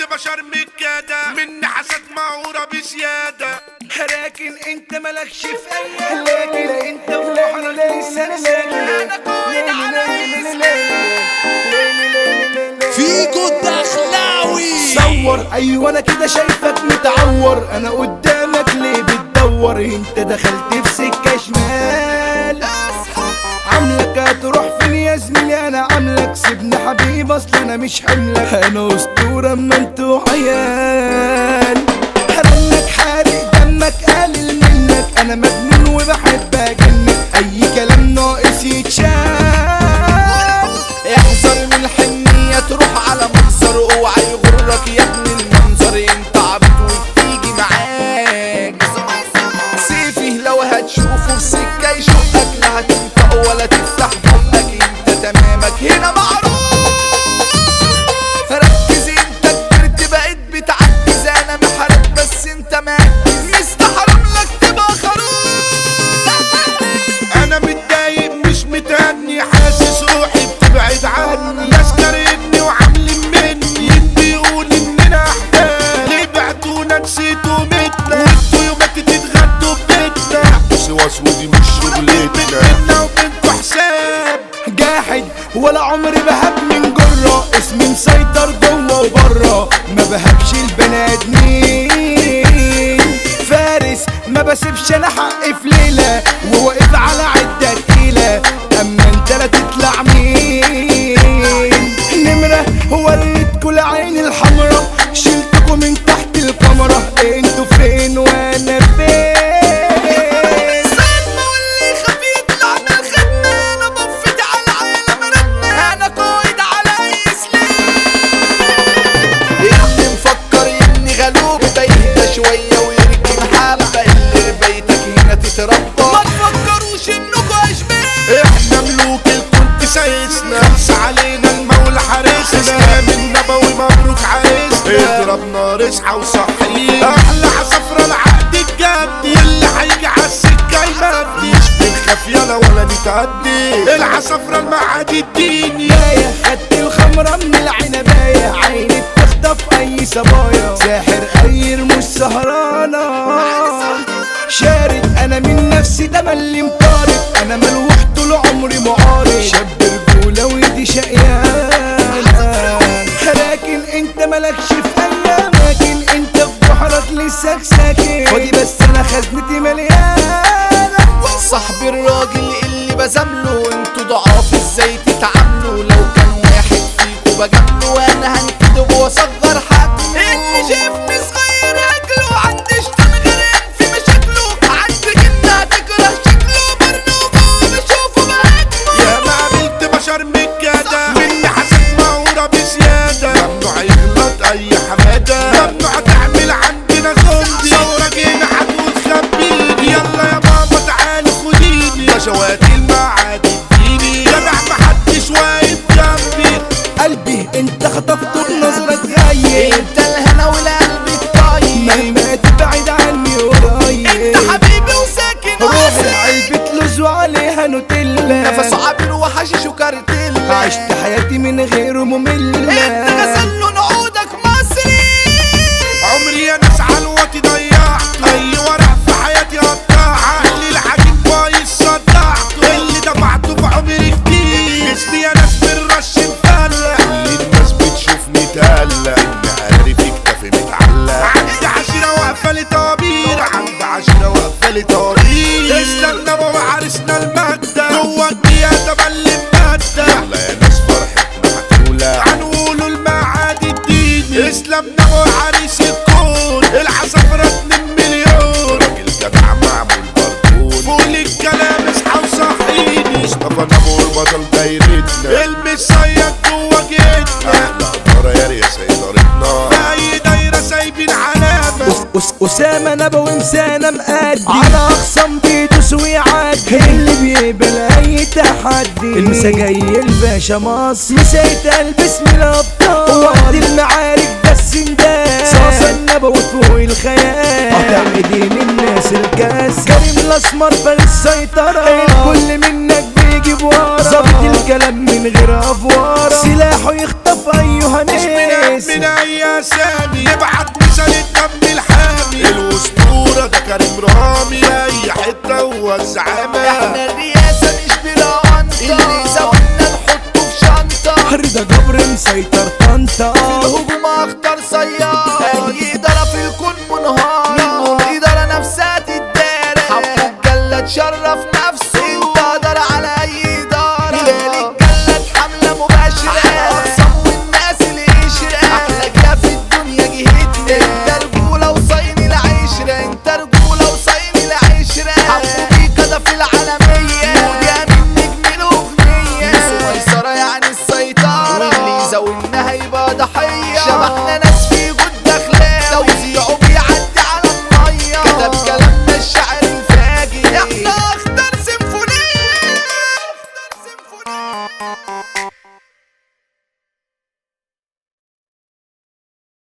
بشر مكادة مني حسد معورة بزيادة لكن انت مالكش في اي لكن انت في بحرك لسه ساكن انا قايد على فيكو الدخلاوي صور ايوه انا كده شايفك متعور انا قدامك ليه بتدور انت دخلت في سكه شمال عاملك هتروح فين يا زميلي انا عاملك سيبني حبيب اصل انا مش حملك انا اسطوره اما انتوا عيال هرنك حارق دمك قلل منك انا مجنون وبحب اجنك اي كلام ناقص يتشال احذر من الحنية تروح على منظر اوعى يغرك يا ابن المنظر انت عبد وتيجي معاك سيفي لو هتشوفه في سكة يشقك لا هتنطق ولا تفتح بقك انت تمامك هنا معروف ركز انت كبرت بقيت بتعجز انا محارب بس انت مركز مستحرم لك تبقى خروف انا متضايق مش متهني حاسس روحي بتبعد عني ناس كارهني وعاملين مني بيقول اننا احباب ليه بعتونا نسيتوا متنا وانتوا يوم تتغدوا ببيتنا سوا ودي مش شغلتنا بينا وبينكوا حساب جاحد ولا عمري بهب من جرة اسمي مسيطر جوه وبره ما بهبش البني ادمين فارس ما بسيبش انا حقي في ليلة وواقف على عدة تقيلة اما انت لا تطلع مين نمرة وريتكوا العين الحمرا شلتكوا من تحت الكاميرا انتوا فين وانا فين صدمة واللي خاف يطلع من الخدمة أنا بفت على العالم ردنا أنا قايد على أي سلاح اللي مفكر إني غلوب ده يهدى شوية ويركن حبة اللي بيتك هنا تتربى ما تفكروش إنكوا أشباه احنا ملوك الكنت سايسنا خمس علينا المولى حارسنا اسلام النبوي مبروك عريسنا اضرب نار اصحى وصحينا احلى عصفرة العقد الجدي اللي هيجي عالسكة يمدي مش بنخاف يلا ولا نتعدي العصفرة المعاد الديني باية خدت الخمرة من العنباية عيني بتخطف أي صبايا ساحر قير مش سهرانة شارد أنا من نفسي ده ملي مطارد أنا ملوح طول عمري معارض شاب رجولة ويدي شقيانة لكن أنت مالكش في أي أماكن أنت في بحرك لسه ساكن فاضي بس أنا خزنتي مليانة صاحبي الراجل اللي بزامله انتوا ضعاف ازاي تتعاملوا لو كان واحد فيكوا بجامله وانا هنكتب واصغر حجمه اني شايفني صغير اكله عندي شطان غرقان في مشاكله عندك انها تكره شكله برنوبه بشوفه بهاجمه يا ما قابلت بشر مكادة مني حسد مهورة بزيادة ممنوع يغلط أي حمادة ممنوع تعمل عندنا زومبي ثورة جينا هتقول خبيني يلا يا ماما تعالي خديني نشواتي المعاد اديني جدع محدش واقف جنبي قلبي انت خطفته بنظرة غايب انت الهنا والقلب الطيب مهما تبعد عني قريب انت حبيبي وساكن روح وعسل. العلبة لوز وعليها نوتيلا نفسه عابر وحشيش وكارتيلا عشت حياتي من غيره مملة انت غسل له نعودك مصري عمري يا ناس علوتي ضيعته أي ورق في حياتي قطعها اللي العجين بايظ صدعته اللي دفعته في عمري كتير جسمي يا ناس بالرش مفلق كل الناس بتشوفني تقلق إن عارف اكتفي متعلق عندي عشرة واقفة لي طوابير عندي عشرة واقفة لي طوابير استنى بابا عرسنا المادة جوه الدقيقة بلم مادة يلا يا ناس فرحتنا هتولع هنقولوا المعاد الديني اسلام نبو عريس الكون العصفرة 2 مليون راجل جدع معمول بركون فوق الكلام اصحى وصحيني مصطفى نبو البطل دايرتنا المس صياد جوه جيتنا احلى قدرة يا رياسة ادارتنا في اي دايرة سايبين علامة أس أسامة نبوي مسانة مقدي على أخصم بيدوس ويعدي اللي بيقبل أي تحدي المسا جاي الباشا مصر مسيت البس من الأبطال وقت المعارك بس نداس صاصة النبوي فوق الخيال معتمدين الناس الكاس كريم الأسمر فارس السيطرة الكل منك بيجيب ورا ظابط الكلام من غير أفوارة سلاحه يخطف أيها مش ناس من من اي الاسامي نبعت مثال الدم الحامي الاسطوره ده كريم رامي اي حته هو الزعامه احنا الرئاسة مش بلا انطة اللي يزاولنا نحطه في شنطة رضا جبر مسيطر طنطا الهجوم اخطر صياد اي ادارة في الكون منهار منه الادارة نفسها تتدارى حبوا الجلة تشرف نفسه انت قدر على اي ادارة هلال الجلة حملة مباشرة اقسم والناس اللي يشرق احلى جاه في الدنيا جهتنا انت رجولة وصاين العشرة انت رجولة وصاين العشرة حبوا بيك ده في العالمية ودي من نجم الاغنية ميسو ميسرة يعني السيطرة واللي يزاولنا